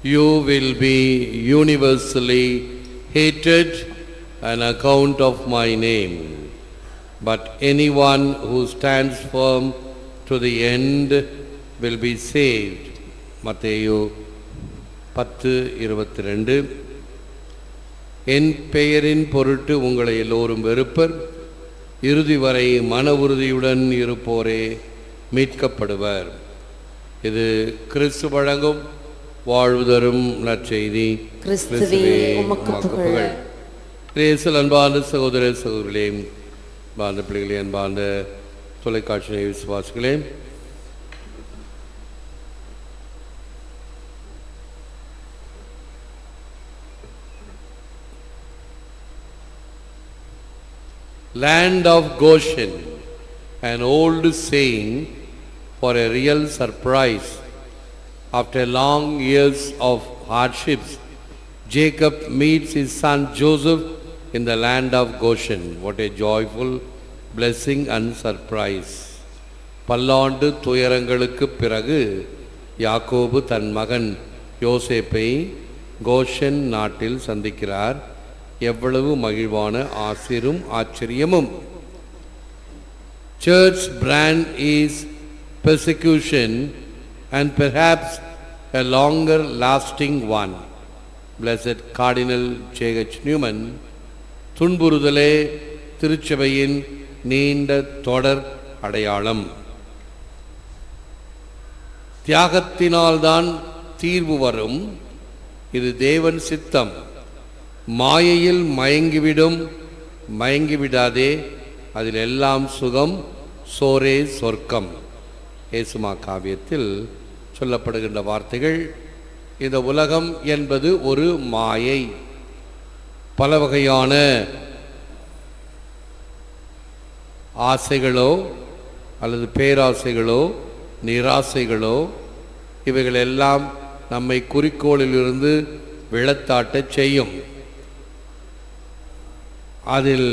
you will be universally hated on account of my name. But anyone who stands firm to the end will be saved. மத்தேயு பத்து இருபத்தி ரெண்டு என் பெயரின் பொருட்டு உங்களை எல்லோரும் வெறுப்பர் இறுதி வரை மன உறுதியுடன் இருப்போரே மீட்கப்படுவர் இது கிறிஸ்து வழங்கும் வாழ்வு தரும் நற்செய்தி கிறிஸ்துவே உமக்கு புகழ். கிரேசல் அன்பார்ந்த சகோதர சகோதரிகளே அன்பார்ந்த பிள்ளைகளே அன்பார்ந்த தொலைக்காட்சி விசுவாசிகளே Land of Goshen, an old saying for a real surprise. After long years of hardships, Jacob meets his son Joseph in the land of Goshen. What a joyful blessing and surprise. பல்லாண்டு துயரங்களுக்கு பிறகு யாக்கோபு தன் மகன் யோசேப்பை கோஷன் நாட்டில் சந்திக்கிறார் எவ்வளவு மகிழ்வான ஆசிரும் ஆச்சரியமும் church brand is persecution and perhaps a longer lasting one. Blessed Cardinal J.H. Newman, துன்புறுதலே திருச்சபையின் நீண்ட தொடர் அடையாளம் தியாகத்தினால்தான் தீர்வு வரும் இது தேவன் சித்தம் மாயையில் மயங்கிவிடும் மயங்கிவிடாதே அதில் எல்லாம் சுகம் சோரே சொர்க்கம் ஏசுமா காவியத்தில் சொல்லப்படுகின்ற வார்த்தைகள் இந்த உலகம் என்பது ஒரு மாயை பல வகையான ஆசைகளோ அல்லது பேராசைகளோ நிராசைகளோ இவைகள் எல்லாம் நம்மை குறிக்கோளிலிருந்து விழத்தாட்டச் செய்யும் அதில்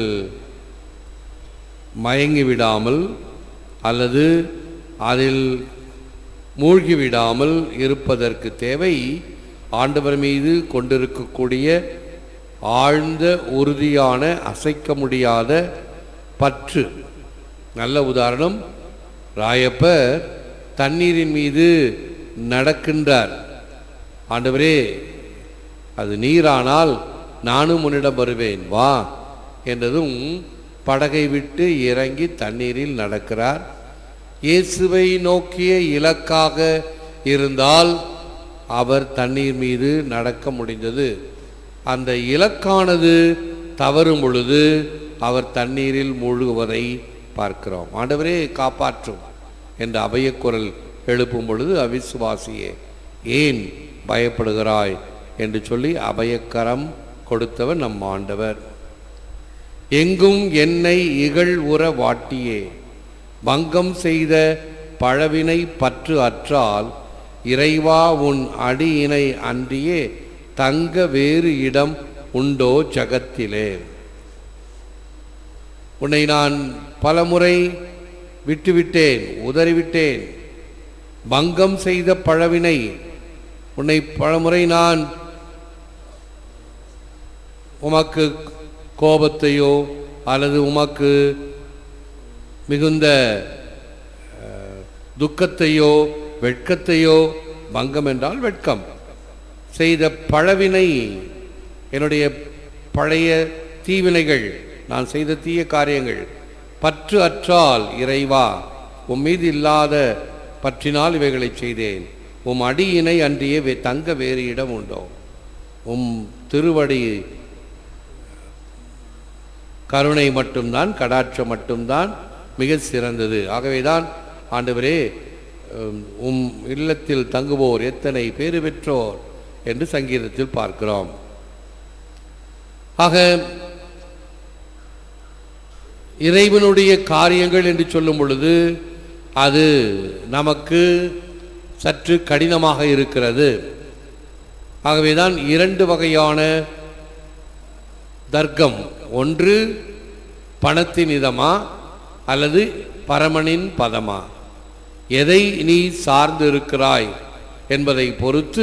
மயங்கி விடாமல் அல்லது அதில் மூழ்கி விடாமல் இருப்பதற்கு தேவை ஆண்டவர் மீது கொண்டிருக்கக்கூடிய ஆழ்ந்த உறுதியான அசைக்க முடியாத பற்று நல்ல உதாரணம் ராயப்பர் தண்ணீரின் மீது நடக்கின்றார் ஆண்டவரே அது நீரானால் நானும் உன்னிடம் வருவேன் வா என்றதும் படகை விட்டு இறங்கி தண்ணீரில் நடக்கிறார் இயேசுவை நோக்கிய இலக்காக இருந்தால் அவர் தண்ணீர் மீது நடக்க முடிந்தது அந்த இலக்கானது தவறும் பொழுது அவர் தண்ணீரில் மூழ்குவதை பார்க்கிறோம் ஆண்டவரே காப்பாற்றும் என்ற அபயக்குரல் எழுப்பும் பொழுது அவிசுவாசியே ஏன் பயப்படுகிறாய் என்று சொல்லி அபயக்கரம் கொடுத்தவர் நம் ஆண்டவர் எங்கும் என்னை இகழ் உற வாட்டியே பங்கம் செய்த பழவினை பற்று அற்றால் இறைவா உன் அடியினை அன்றியே தங்க வேறு இடம் உண்டோ ஜகத்திலே உன்னை நான் பலமுறை விட்டுவிட்டேன் உதறிவிட்டேன் பங்கம் செய்த பழவினை உன்னை பலமுறை நான் உமக்கு கோபத்தையோ அல்லது உமக்கு மிகுந்த அஹ், துக்கத்தையோ வெட்கத்தையோ பங்கம் என்றால் வெட்கம் செய்த பழவினை என்னுடைய பழைய தீவினைகள் நான் செய்த தீய காரியங்கள் பற்று அற்றால் இறைவா உம் மீது இல்லாத பற்றினால் இவைகளை செய்தேன் உம் அடியினை அன்றியே வே- தங்க வேறு இடம் உண்டோ உம் திருவடி கருணை மட்டும்தான் கடாட்சம் மட்டும்தான் மிக சிறந்தது ஆகவேதான் ஆண்டவரே உம், உம் இல்லத்தில் தங்குவோர் எத்தனை பேறு பெற்றோர் என்று சங்கீதத்தில் பார்க்கிறோம் ஆக இறைவனுடைய காரியங்கள் என்று சொல்லும் பொழுது அது நமக்கு சற்று கடினமாக இருக்கிறது ஆகவேதான் இரண்டு வகையான தர்க்கம் ஒன்று பணத்தின் இதமா அல்லது பரமனின் பதமா எதை நீ சார்ந்து இருக்கிறாய் என்பதை பொறுத்து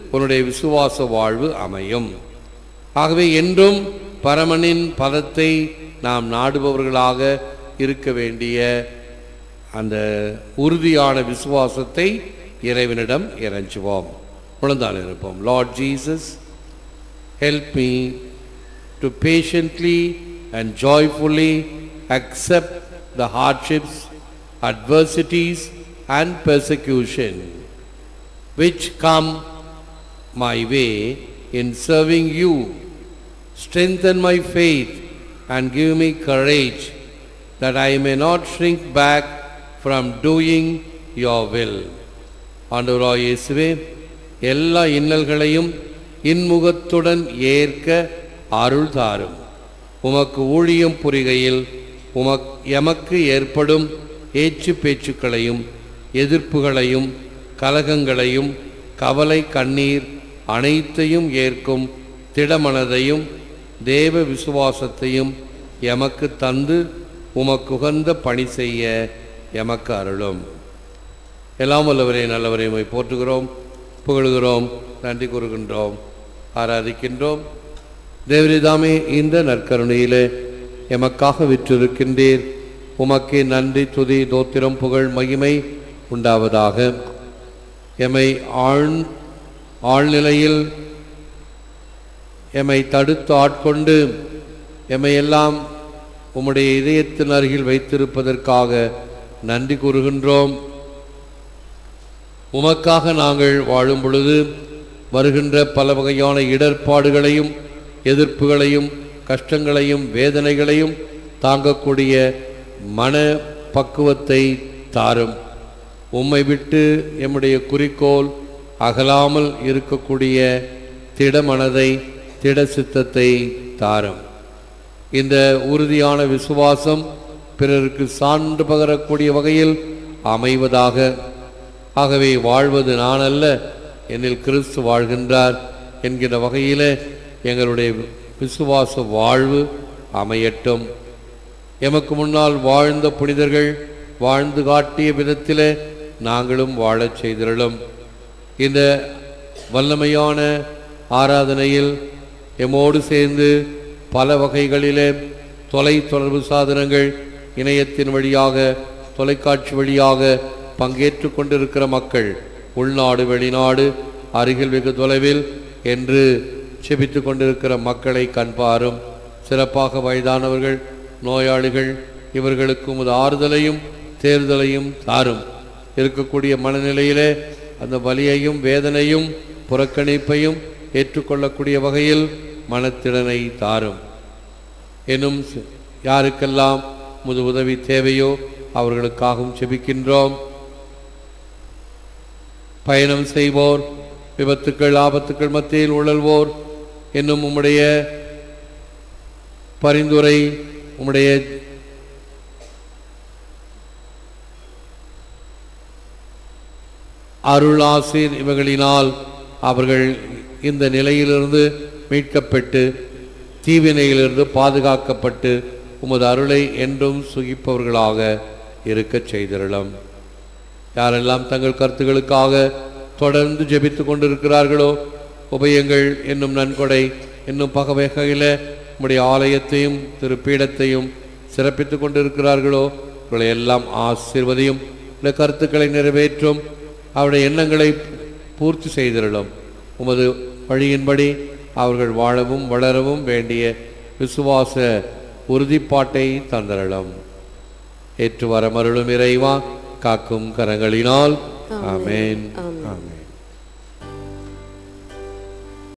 உன்னுடைய விசுவாச வாழ்வு அமையும் ஆகவே என்றும் பரமனின் பதத்தை நாம் நாடுபவர்களாக இருக்க வேண்டிய அந்த உறுதியான விசுவாசத்தை இறைவனிடம் இறைஞ்சுவோம் முழந்தால் இருப்போம் Lord Jesus help me to patiently and joyfully accept the hardships, adversities, and persecution which come my way in serving you. Strengthen my faith and give me courage that I may not shrink back from doing your will. ஆண்டவராய் இயேசுவே எல்லா இன்னல்களையும் இன்முகத்துடன் ஏற்க அருள் தாரும் உமக்கு ஊழியம் புரிகையில் உமக் எமக்கு ஏற்படும் ஏச்சு பேச்சுக்களையும் எதிர்ப்புகளையும் கலகங்களையும் கவலை கண்ணீர் அனைத்தையும் ஏற்கும் திடமனதையும் தேவ விசுவாசத்தையும் எமக்கு தந்து உமக்குகந்த பணி செய்ய எமக்கு அருளும் எல்லாம் வல்லவரே நல்லவரே உம்மை போற்றுகிறோம் புகழுகிறோம் நன்றி கூறுகின்றோம் ஆராதிக்கின்றோம் தேவரிதாமே இந்த நற்கருணையிலே எமக்காக விற்றிருக்கின்றீர் உமக்கே நன்றி துதி தோத்திரம் புகழ் மகிமை உண்டாவதாக எமை ஆழ் ஆழ்நிலையில் எம்மை தடுத்து ஆட்கொண்டு எம்மை எல்லாம் உம்முடைய இதயத்தின் அருகில் வைத்திருப்பதற்காக நன்றி கூறுகின்றோம் உமக்காக நாங்கள் வாழும் பொழுது வருகின்ற பல வகையான இடர்பாடுகளையும் எதிர்ப்புகளையும் கஷ்டங்களையும் வேதனைகளையும் தாங்கக்கூடிய மன பக்குவத்தை தாரும் உம்மை விட்டு எம்முடைய குறிக்கோள் அகலாமல் இருக்கக்கூடிய திடமனதை திட சித்தத்தை தாரும் இந்த உறுதியான விசுவாசம் பிறருக்கு சான்று பகரக்கூடிய வகையில் அமைவதாக ஆகவே வாழ்வது நான் அல்ல என்னில் கிறிஸ்து வாழ்கின்றார் என்கிற வகையிலே எங்களுடைய விசுவாச வாழ்வு அமையட்டும் எமக்கு முன்னால் வாழ்ந்த புனிதர்கள் வாழ்ந்து காட்டிய விதத்திலே நாங்களும் வாழச் செய்திருளும் இந்த வல்லமையான ஆராதனையில் எம்மோடு சேர்ந்து பல வகைகளிலே தொலை தொடர்பு சாதனங்கள் இணையத்தின் வழியாக தொலைக்காட்சி வழியாக பங்கேற்று கொண்டிருக்கிற மக்கள் உள்நாடு வெளிநாடு அருகில் வெகு தொலைவில் என்று செபித்து கொண்டிருக்கிற மக்களை கண்பாரும் சிறப்பாக வயதானவர்கள் நோயாளிகள் இவர்களுக்கு உமது ஆறுதலையும் தேர்தலையும் தாரும் இருக்கக்கூடிய மனநிலையிலே அந்த வலியையும் வேதனையும் புறக்கணிப்பையும் ஏற்றுக்கொள்ளக்கூடிய வகையில் மனத்திறனை தாரும் எனும் யாருக்கெல்லாம் முது உதவி தேவையோ அவர்களுக்காகவும் செபிக்கின்றோம் பயணம் செய்வோர் விபத்துக்கள் ஆபத்துக்கள் மத்தியில் உழல்வோர் என்னும் உம்முடைய பரிந்துரை உம்முடைய அருளாசீர் இவர்களினால் அவர்கள் இந்த நிலையிலிருந்து மீட்கப்பட்டு தீவினையிலிருந்து பாதுகாக்கப்பட்டு உமது அருளை என்றும் சுகிப்பவர்களாக இருக்கச் செய்திருளும் யாரெல்லாம் தங்கள் கருத்துகளுக்காக தொடர்ந்து ஜெபித்து கொண்டிருக்கிறார்களோ உபயங்கள் என்னும் நன்கொடை என்னும் பகவகையில் உம்முடைய ஆலயத்தையும் திருப்பீடத்தையும் சிறப்பித்து கொண்டிருக்கிறார்களோ இவர்களை எல்லாம் ஆசீர்வதியும் இந்த கருத்துக்களை நிறைவேற்றும் அவருடைய எண்ணங்களை பூர்த்தி செய்திருளும் உமது வழியின்படி அவர்கள் வாழவும் வளரவும் வேண்டிய விசுவாச உறுதிப்பாட்டை தந்தரலும் ஏற்று வரமருளும் இறைவா காக்கும் கரங்களினால் ஆமென் ஆமென்